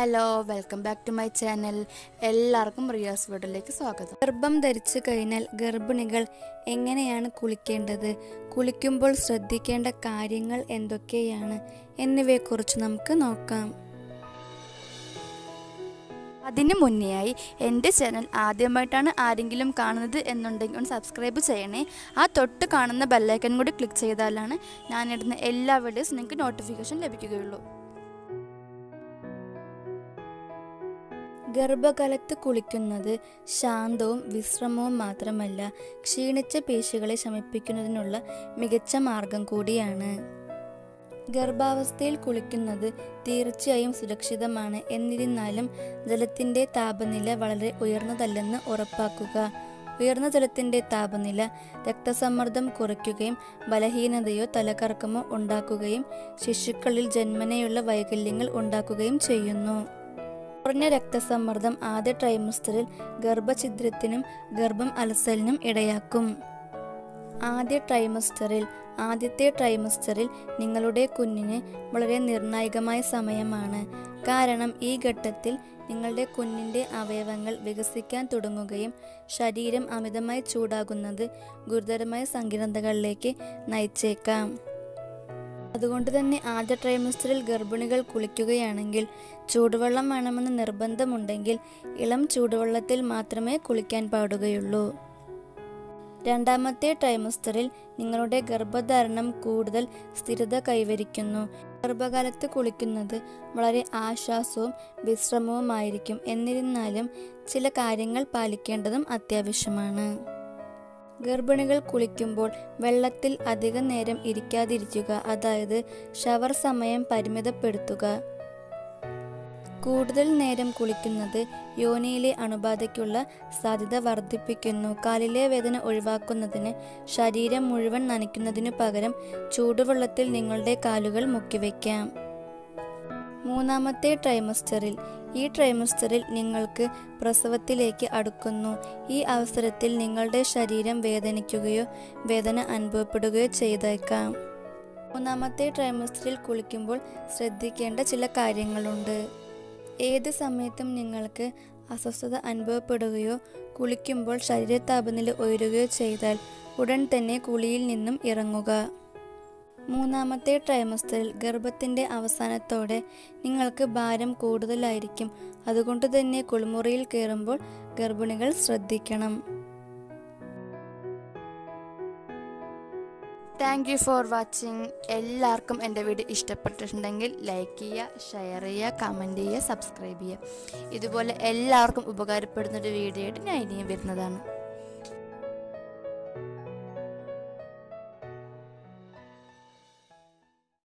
hello welcome back to my channel എല്ലാവർക്കും റിയാസ് വീഡിയോയിലേക്ക് സ്വാഗതം ഗർഭം ധരിച്ചു കഴിഞ്ഞാൽ ഗർഭിണികൾ എങ്ങനെയാണ് കുളിക്കേണ്ടത് കുളിക്കുമ്പോൾ ശ്രദ്ധിക്കേണ്ട കാര്യങ്ങൾ എന്തൊക്കെയാണ് എന്നിവയെക്കുറിച്ച് നമുക്ക് നോക്കാം അതിന് മുന്നെയായി എൻ്റെ ചാനൽ ആദ്യമായിട്ടാണ് ആരെങ്കിലും കാണുന്നത് എന്നുണ്ടെങ്കിൽ ഒന്ന് സബ്സ്ക്രൈബ് ചെയ്യണേ ആ തൊട്ട് കാണുന്ന ബെല്ലൈക്കൻ കൂടി ക്ലിക്ക് ചെയ്താലാണ് ഞാനിടുന്ന എല്ലാ വീഡിയോസ് നിങ്ങൾക്ക് നോട്ടിഫിക്കേഷൻ ലഭിക്കുകയുള്ളൂ ഗർഭകാലത്ത് കുളിക്കുന്നത് ശാന്തവും വിശ്രമവും മാത്രമല്ല ക്ഷീണിച്ച പേശികളെ ശമിപ്പിക്കുന്നതിനുള്ള മികച്ച മാർഗം കൂടിയാണ് ഗർഭാവസ്ഥയിൽ കുളിക്കുന്നത് തീർച്ചയായും സുരക്ഷിതമാണ് എന്നിരുന്നാലും ജലത്തിൻ്റെ താപനില വളരെ ഉയർന്നതല്ലെന്ന് ഉറപ്പാക്കുക ഉയർന്ന ജലത്തിൻ്റെ താപനില രക്തസമ്മർദ്ദം കുറയ്ക്കുകയും ബലഹീനതയോ തലകറക്കമോ ഉണ്ടാക്കുകയും ശിശുക്കളിൽ ജന്മനയുള്ള വൈകല്യങ്ങൾ ഉണ്ടാക്കുകയും ചെയ്യുന്നു കുറഞ്ഞ രക്തസമ്മർദ്ദം ആദ്യ ട്രൈമസ്റ്ററിൽ ഗർഭഛിദ്രത്തിനും ഗർഭം അലസലിനും ഇടയാക്കും ആദ്യ ട്രൈമസ്റ്ററിൽ ആദ്യത്തെ ട്രൈമസ്റ്ററിൽ നിങ്ങളുടെ കുഞ്ഞിന് വളരെ നിർണായകമായ സമയമാണ് കാരണം ഈ ഘട്ടത്തിൽ നിങ്ങളുടെ കുഞ്ഞിൻ്റെ അവയവങ്ങൾ വികസിക്കാൻ തുടങ്ങുകയും ശരീരം അമിതമായി ചൂടാകുന്നത് ഗുരുതരമായ സങ്കീർണതകളിലേക്ക് നയിച്ചേക്കാം അതുകൊണ്ട് തന്നെ ആദ്യ ട്രൈമസ്റ്ററിൽ ഗർഭിണികൾ കുളിക്കുകയാണെങ്കിൽ ചൂടുവെള്ളം വേണമെന്ന് നിർബന്ധമുണ്ടെങ്കിൽ ഇളം ചൂടുവെള്ളത്തിൽ മാത്രമേ കുളിക്കാൻ പാടുകയുള്ളൂ രണ്ടാമത്തെ ട്രൈമസ്റ്ററിൽ നിങ്ങളുടെ ഗർഭധാരണം കൂടുതൽ സ്ഥിരത കൈവരിക്കുന്നു ഗർഭകാലത്ത് കുളിക്കുന്നത് വളരെ ആശ്വാസവും വിശ്രമവുമായിരിക്കും എന്നിരുന്നാലും ചില കാര്യങ്ങൾ പാലിക്കേണ്ടതും അത്യാവശ്യമാണ് ഗർഭിണികൾ കുളിക്കുമ്പോൾ വെള്ളത്തിൽ അധിക നേരം ഇരിക്കാതിരിക്കുക അതായത് ഷവർ സമയം പരിമിതപ്പെടുത്തുക കൂടുതൽ നേരം കുളിക്കുന്നത് യോനിയിലെ അണുബാധയ്ക്കുള്ള സാധ്യത വർദ്ധിപ്പിക്കുന്നു കാലിലെ വേദന ഒഴിവാക്കുന്നതിന് ശരീരം മുഴുവൻ നനയ്ക്കുന്നതിനു പകരം ചൂടുവെള്ളത്തിൽ നിങ്ങളുടെ കാലുകൾ മുക്കിവെക്കാം മൂന്നാമത്തെ ട്രൈമസ്റ്ററിൽ ഈ ട്രൈമസ്റ്ററിൽ നിങ്ങൾക്ക് പ്രസവത്തിലേക്ക് അടുക്കുന്നു ഈ അവസരത്തിൽ നിങ്ങളുടെ ശരീരം വേദനിക്കുകയോ വേദന അനുഭവപ്പെടുകയോ ചെയ്തേക്കാം മൂന്നാമത്തെ ട്രൈമസ്റ്ററിൽ കുളിക്കുമ്പോൾ ശ്രദ്ധിക്കേണ്ട ചില കാര്യങ്ങളുണ്ട് ഏത് സമയത്തും നിങ്ങൾക്ക് അസ്വസ്ഥത അനുഭവപ്പെടുകയോ കുളിക്കുമ്പോൾ ശരീര താപനില ഉയരുകയോ ചെയ്താൽ ഉടൻ തന്നെ കുളിയിൽ നിന്നും ഇറങ്ങുക മൂന്നാമത്തെ ട്രൈമസ്റ്ററിൽ ഗർഭത്തിൻ്റെ അവസാനത്തോടെ നിങ്ങൾക്ക് ഭാരം കൂടുതലായിരിക്കും അതുകൊണ്ട് തന്നെ കുളിമുറിയിൽ കയറുമ്പോൾ ഗർഭിണികൾ ശ്രദ്ധിക്കണം താങ്ക് യു ഫോർ വാച്ചിങ് എല്ലാവർക്കും എൻ്റെ വീഡിയോ ഇഷ്ടപ്പെട്ടിട്ടുണ്ടെങ്കിൽ ലൈക്ക് ചെയ്യുക ഷെയർ ചെയ്യുക കമൻറ്റ് ചെയ്യുക സബ്സ്ക്രൈബ് ചെയ്യുക ഇതുപോലെ എല്ലാവർക്കും ഉപകാരപ്പെടുന്നൊരു വീഡിയോ ആയിട്ട് ഞാൻ ഇനിയും വരുന്നതാണ്